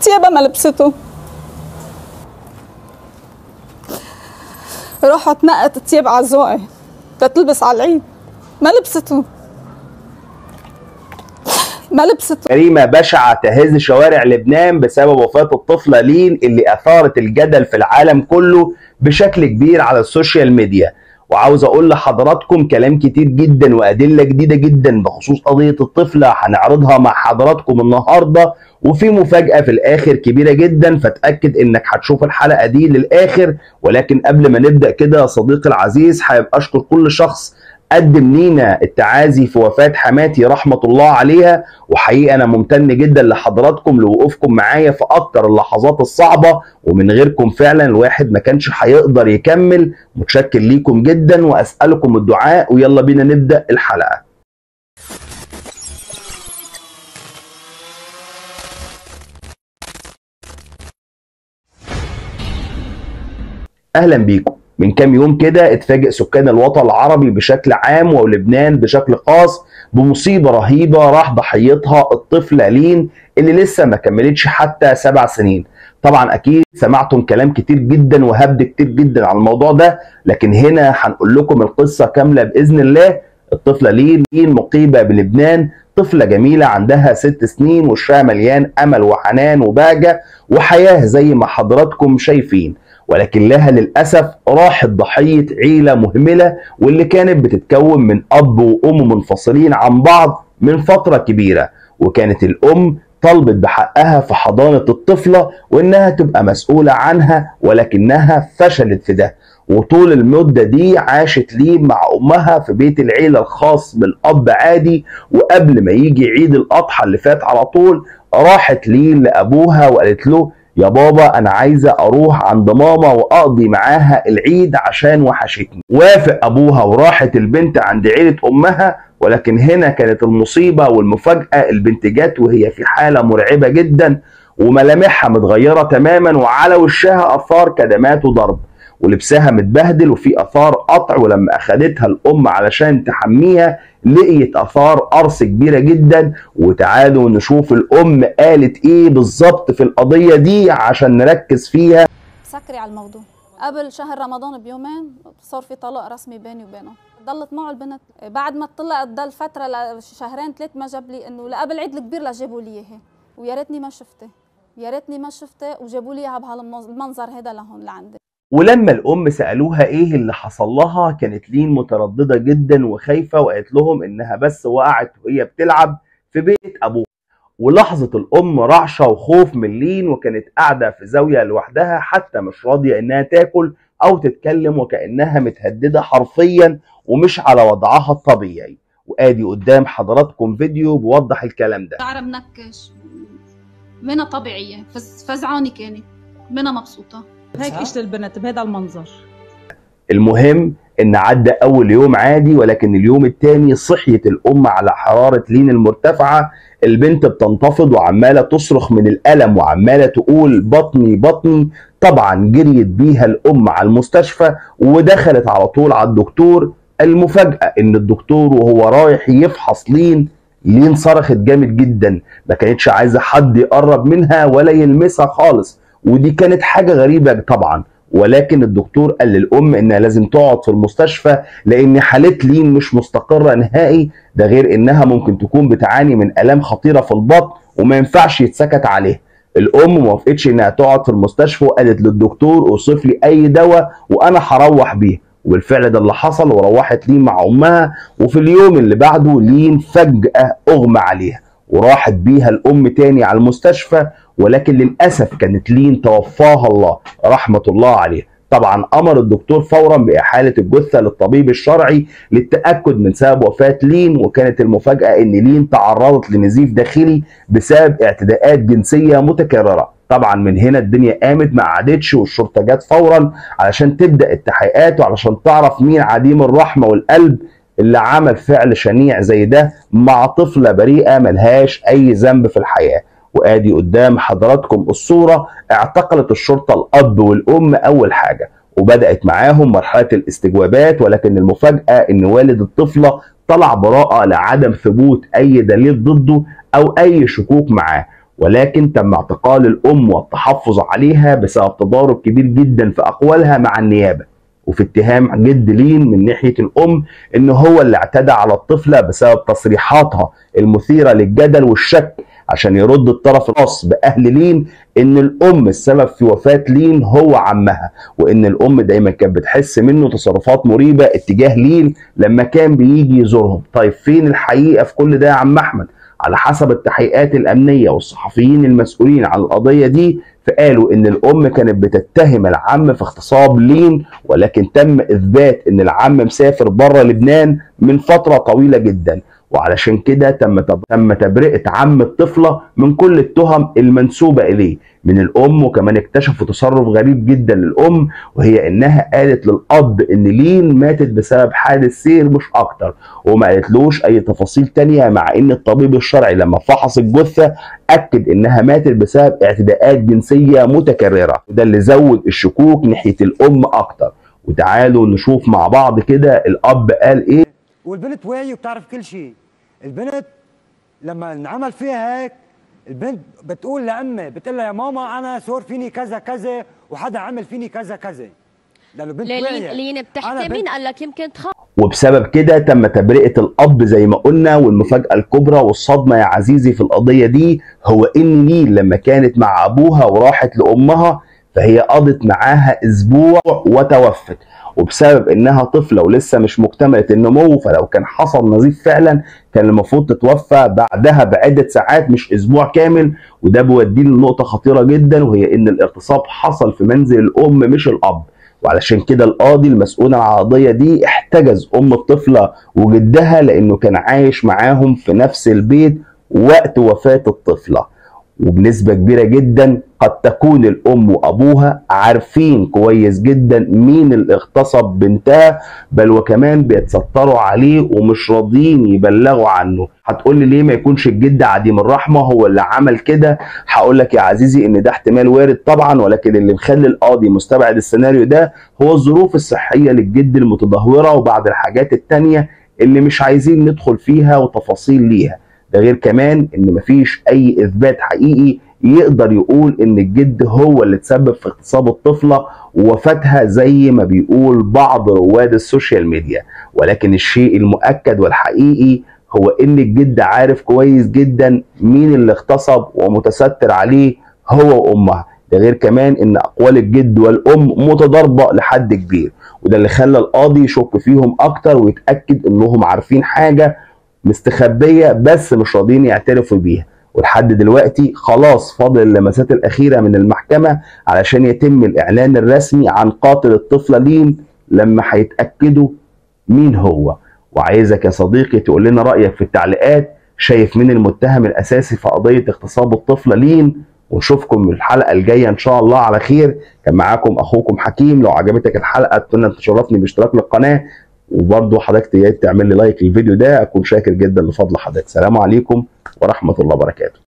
تيابها ما لبسته رحت نقت تياب على ذوقي تتلبس على العيد ما لبسته ما لبسته جريمة بشعة تهز شوارع لبنان بسبب وفاة الطفلة لين اللي أثارت الجدل في العالم كله بشكل كبير على السوشيال ميديا وعاوز أقول لحضراتكم كلام كتير جدا وأدلة جديدة جدا بخصوص قضية الطفلة هنعرضها مع حضراتكم النهاردة وفي مفاجأة في الآخر كبيرة جدا فتأكد إنك هتشوف الحلقة دي للآخر ولكن قبل ما نبدأ كده يا صديقي العزيز حابب أشكر كل شخص قدم لينا التعازي في وفاة حماتي رحمة الله عليها وحقيقة أنا ممتن جدا لحضراتكم لوقوفكم معايا في أكتر اللحظات الصعبة ومن غيركم فعلا الواحد ما كانش هيقدر يكمل متشكر ليكم جدا وأسألكم الدعاء ويلا بينا نبدأ الحلقة أهلا بيكم من كام يوم كده اتفاجئ سكان الوطن العربي بشكل عام ولبنان بشكل خاص بمصيبه رهيبه راح ضحيتها الطفله لين اللي لسه ما كملتش حتى سبع سنين طبعا اكيد سمعتم كلام كتير جدا وهبد كتير جدا على الموضوع ده لكن هنا هنقول لكم القصه كامله باذن الله الطفله لين لين مقيمه بلبنان طفلة جميلة عندها ست سنين وشها مليان أمل وحنان وبهجة وحياة زي ما حضراتكم شايفين ولكن لها للأسف راحت ضحية عيلة مهملة واللي كانت بتتكون من أب وأم منفصلين عن بعض من فترة كبيرة وكانت الأم طلبت بحقها في حضانة الطفلة وإنها تبقى مسؤولة عنها ولكنها فشلت في ده وطول المدة دي عاشت ليه مع أمها في بيت العيلة الخاص بالأب عادي وقبل ما يجي عيد الأضحى اللي فات على طول راحت ليه لأبوها وقالت له يا بابا انا عايزه اروح عند ماما واقضي معاها العيد عشان وحشتني وافق ابوها وراحت البنت عند عيله امها ولكن هنا كانت المصيبه والمفاجاه البنت جت وهي في حاله مرعبه جدا وملامحها متغيره تماما وعلى وشها اثار كدمات وضرب ولبسها متبهدل وفي اثار قطع ولما اخدتها الام علشان تحميها لقيت اثار قرص كبيره جدا وتعالوا نشوف الام قالت ايه بالظبط في القضيه دي عشان نركز فيها سكري على الموضوع قبل شهر رمضان بيومين صار في طلاق رسمي بيني وبينه ضلت معه البنت بعد ما طلعت ضل فتره شهرين ثلاث ما جاب لي انه لقبل العيد الكبير لجابوا لي اياها ويا ريتني ما شفته يا ريتني ما شفته وجابوا لي اياها بهالمنظر هذا لهون لعندي ولما الام سالوها ايه اللي حصل لها كانت لين متردده جدا وخايفه وقالت لهم انها بس وقعت وهي بتلعب في بيت ابوها ولحظه الام رعشه وخوف من لين وكانت قاعده في زاويه لوحدها حتى مش راضيه انها تاكل او تتكلم وكانها متهدده حرفيا ومش على وضعها الطبيعي وادي قدام حضراتكم فيديو بيوضح الكلام ده شعرها منكش منى طبيعيه فزعانه كانت منى مبسوطه هيك اجت البنت بهذا المنظر المهم ان عدى اول يوم عادي ولكن اليوم الثاني صحيت الام على حراره لين المرتفعه البنت بتنتفض وعماله تصرخ من الالم وعماله تقول بطني بطني طبعا جريت بيها الام على المستشفى ودخلت على طول على الدكتور المفاجاه ان الدكتور وهو رايح يفحص لين لين صرخت جامد جدا ما كانتش عايزه حد يقرب منها ولا يلمسها خالص ودي كانت حاجة غريبة طبعا ولكن الدكتور قال للأم إنها لازم تقعد في المستشفى لأن حالة لين مش مستقرة نهائي ده غير إنها ممكن تكون بتعاني من آلام خطيرة في البطن وما ينفعش يتسكت عليها الأم ما وافقتش إنها تقعد في المستشفى وقالت للدكتور أوصف لي أي دواء وأنا هروح بيه وبالفعل ده اللي حصل وروحت لين مع أمها وفي اليوم اللي بعده لين فجأة أغمى عليها وراحت بيها الأم تاني على المستشفى ولكن للأسف كانت لين توفاها الله رحمة الله عليه طبعا أمر الدكتور فورا بإحالة الجثة للطبيب الشرعي للتأكد من سبب وفاة لين وكانت المفاجأة إن لين تعرضت لنزيف داخلي بسبب اعتداءات جنسية متكررة طبعا من هنا الدنيا قامت ما قعدتش والشرطة جت فورا علشان تبدأ التحقيقات وعلشان تعرف مين عديم الرحمة والقلب اللي عمل فعل شنيع زي ده مع طفلة بريئة ملهاش أي ذنب في الحياة وادي قدام حضراتكم الصورة اعتقلت الشرطة الأب والأم أول حاجة وبدأت معاهم مرحلة الاستجوابات ولكن المفاجأة إن والد الطفلة طلع براءة لعدم ثبوت أي دليل ضده أو أي شكوك معاه ولكن تم اعتقال الام والتحفظ عليها بسبب تضارب كبير جدا في اقوالها مع النيابه وفي اتهام جد لين من ناحيه الام ان هو اللي اعتدى على الطفله بسبب تصريحاتها المثيره للجدل والشك عشان يرد الطرف الخاص باهل لين ان الام السبب في وفاه لين هو عمها وان الام دايما كانت بتحس منه تصرفات مريبه اتجاه لين لما كان بيجي يزورهم طيب فين الحقيقه في كل ده يا عم احمد على حسب التحقيقات الامنيه والصحفيين المسؤولين عن القضيه دي فقالوا ان الام كانت بتتهم العم في اغتصاب لين ولكن تم اثبات ان العم مسافر بره لبنان من فتره طويله جدا وعلشان كده تم تم تبرئه عم الطفله من كل التهم المنسوبه اليه من الام وكمان اكتشفوا تصرف غريب جدا للام وهي انها قالت للاب ان لين ماتت بسبب حادث سير مش اكتر وما قالتلوش اي تفاصيل تانية مع ان الطبيب الشرعي لما فحص الجثه اكد انها ماتت بسبب اعتداءات جنسيه متكرره وده اللي زود الشكوك ناحيه الام اكتر وتعالوا نشوف مع بعض كده الاب قال ايه والبنت واعيه وبتعرف كل شيء البنت لما انعمل فيها هيك البنت بتقول لامي بتقول لها يا ماما انا صار فيني كذا كذا وحدا عمل فيني كذا كذا لانه بنت لين واعيه لين أنا بتحكي بنت- مين قال لك يمكن تخاف وبسبب كده تم تبرئة الأب زي ما قلنا والمفاجأة الكبرى والصدمة يا عزيزي في القضية دي هو إن لين لما كانت مع أبوها وراحت لأمها فهي قضت معاها أسبوع وتوفت وبسبب إنها طفلة ولسه مش مكتملة النمو فلو كان حصل نزيف فعلا كان المفروض تتوفى بعدها بعدة ساعات مش أسبوع كامل وده بيودينا لنقطة خطيرة جدا وهي إن الاغتصاب حصل في منزل الأم مش الأب وعلشان كده القاضي المسؤول عن القضيه دي احتجز ام الطفله وجدها لانه كان عايش معاهم في نفس البيت وقت وفاه الطفله وبنسبه كبيره جدا قد تكون الام وابوها عارفين كويس جدا مين اللي اغتصب بنتها بل وكمان بيتستروا عليه ومش راضيين يبلغوا عنه هتقول لي ليه ما يكونش الجد عديم الرحمه هو اللي عمل كده هقول لك يا عزيزي ان ده احتمال وارد طبعا ولكن اللي مخلي القاضي مستبعد السيناريو ده هو الظروف الصحيه للجد المتدهوره وبعض الحاجات التانيه اللي مش عايزين ندخل فيها وتفاصيل ليها ده غير كمان ان مفيش اي اثبات حقيقي يقدر يقول ان الجد هو اللي تسبب في اغتصاب الطفله ووفاتها زي ما بيقول بعض رواد السوشيال ميديا ولكن الشيء المؤكد والحقيقي هو ان الجد عارف كويس جدا مين اللي اغتصب ومتستر عليه هو وامها ده غير كمان ان اقوال الجد والام متضاربه لحد كبير وده اللي خلى القاضي يشك فيهم اكتر ويتاكد انهم عارفين حاجه مستخبيه بس مش راضيين يعترفوا بيها ولحد دلوقتي خلاص فاضل اللمسات الاخيره من المحكمه علشان يتم الاعلان الرسمي عن قاتل الطفله لين لما هيتاكدوا مين هو وعايزك يا صديقي تقول لنا رايك في التعليقات شايف مين المتهم الاساسي في قضيه اغتصاب الطفله لين ونشوفكم الحلقه الجايه ان شاء الله على خير كان معاكم اخوكم حكيم لو عجبتك الحلقه اتمنى تشرفني باشتراك للقناه وبرضه حضرتك تعمل لي لايك للفيديو ده اكون شاكر جدا لفضل حضرتك سلام عليكم ورحمه الله وبركاته